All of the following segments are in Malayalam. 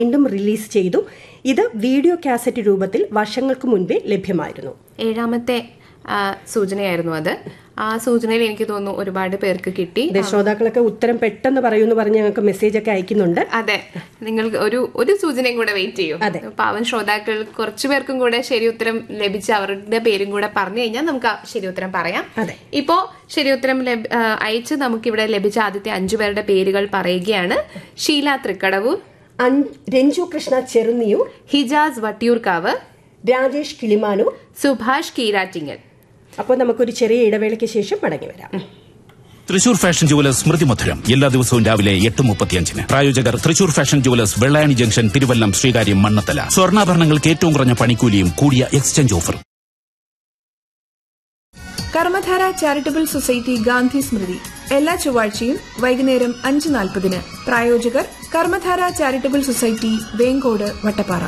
വീണ്ടും റിലീസ് ചെയ്തു ഇത് വീഡിയോ കാസറ്റ് രൂപത്തിൽ വർഷങ്ങൾക്ക് മുൻപേ ലഭ്യമായിരുന്നു ഏഴാമത്തെ ആ, സൂചനയായിരുന്നു അത് ആ സൂചനയിൽ എനിക്ക് തോന്നുന്നു ഒരുപാട് പേർക്ക് കിട്ടി ദേ, ശ്രോതാക്കളൊക്കെ ഉത്തരം പെട്ടെന്ന് പറയുമെന്ന് പറഞ്ഞ് ഞങ്ങൾക്ക് മെസ്സേജ് ഒക്കെ അയക്കുന്നുണ്ട് അതെ നിങ്ങൾ ഒരു ഒരു സൂചനയും കൂടെ വെയിറ്റ് ചെയ്യൂ അതെ. പാവൻ ശ്രോതാക്കൾ കുറച്ചു പേർക്കും കൂടെ ശരി ഉത്തരം ലഭിച്ച് അവരുടെ പേരും കൂടെ പറഞ്ഞു കഴിഞ്ഞാൽ നമുക്ക് ആ ശരി ഉത്തരം പറയാം അതെ. ഇപ്പോ ശരി ഉത്തരം ലഭ- ആ, അയച്ച് നമുക്കിവിടെ ലഭിച്ച ആദ്യത്തെ അഞ്ചു പേരുടെ പേരുകൾ പറയുകയാണ് ഷീല തൃക്കടവൂർ അൻ- രഞ്ജു കൃഷ്ണ ചെറുന്നിയൂർ ഹിജാസ് വട്ടിയൂർക്കാവ് രാജേഷ് കിളിമാനൂർ സുഭാഷ് കീരാറ്റിങ്ങൽ അപ്പോൾ നമുക്കൊരു ചെറിയ ഇടവേളയ്ക്ക് ശേഷം മടങ്ങി വരാം തൃശൂർ ഫാഷൻ ജുവലേഴ്സ് സ്മൃതി മധുരം എല്ലാ ദിവസവും രാവിലെ എട്ട് മുപ്പത്തിയഞ്ചിന് പ്രായോജകർ Thrissur fashion jewellers Vellayani junction Thiruvallam Sreekaryam Mannathala സ്വർണ്ണാഭരണങ്ങൾക്ക് ഏറ്റവും കുറഞ്ഞ പണിക്കൂലിയും കൂടിയ exchange offer Karmadhara charitable society Gandhi Smriti എല്ലാ ചൊവ്വാഴ്ചയും വൈകുന്നേരം അഞ്ച് നാൽപ്പതിന് പ്രായോജകർ കർമ്മധാര ചാരിറ്റബിൾ സൊസൈറ്റി വേങ്കോട് വട്ടപ്പാറ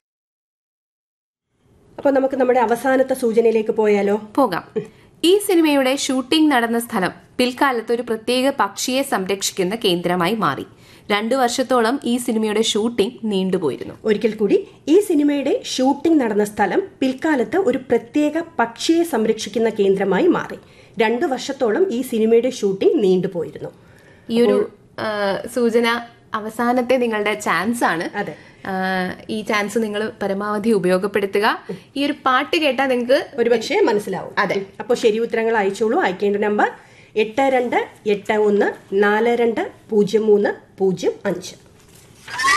അപ്പോൾ നമുക്ക് നമ്മുടെ അവസാനത്തെ സൂചനയിലേക്ക് പോയാലോ പോകാം ഈ സിനിമയുടെ ഷൂട്ടിംഗ് നടന്ന സ്ഥലം പിൽക്കാലത്ത് ഒരു പ്രത്യേക പക്ഷിയെ സംരക്ഷിക്കുന്ന കേന്ദ്രമായി മാറി രണ്ടു വർഷത്തോളം ഈ സിനിമയുടെ ഷൂട്ടിംഗ് നീണ്ടുപോയിരുന്നു ഒരിക്കൽ കൂടി ഈ സിനിമയുടെ ഷൂട്ടിംഗ് നടന്ന സ്ഥലം പിൽക്കാലത്ത് ഒരു പ്രത്യേക പക്ഷിയെ സംരക്ഷിക്കുന്ന കേന്ദ്രമായി മാറി രണ്ടു വർഷത്തോളം ഈ സിനിമയുടെ ഷൂട്ടിംഗ് നീണ്ടുപോയിരുന്നു ഈ ഒരു ആ, സൂചന അവസാനത്തെ നിങ്ങളുടെ ചാൻസ് ആണ് അതെ. ആ, ഈ ചാൻസ് നിങ്ങൾ പരമാവധി ഉപയോഗപ്പെടുത്തുക ഈ ഒരു പാട്ട് കേട്ടാൽ നിങ്ങൾക്ക് ഒരുപക്ഷെ മനസ്സിലാവും അതെ. അപ്പോൾ ശരി ഉത്തരങ്ങൾ അയച്ചോളൂ അയക്കേണ്ട നമ്പർ എട്ട് രണ്ട് എട്ട് ഒന്ന് നാല് രണ്ട് പൂജ്യം മൂന്ന് പൂജ്യം അഞ്ച്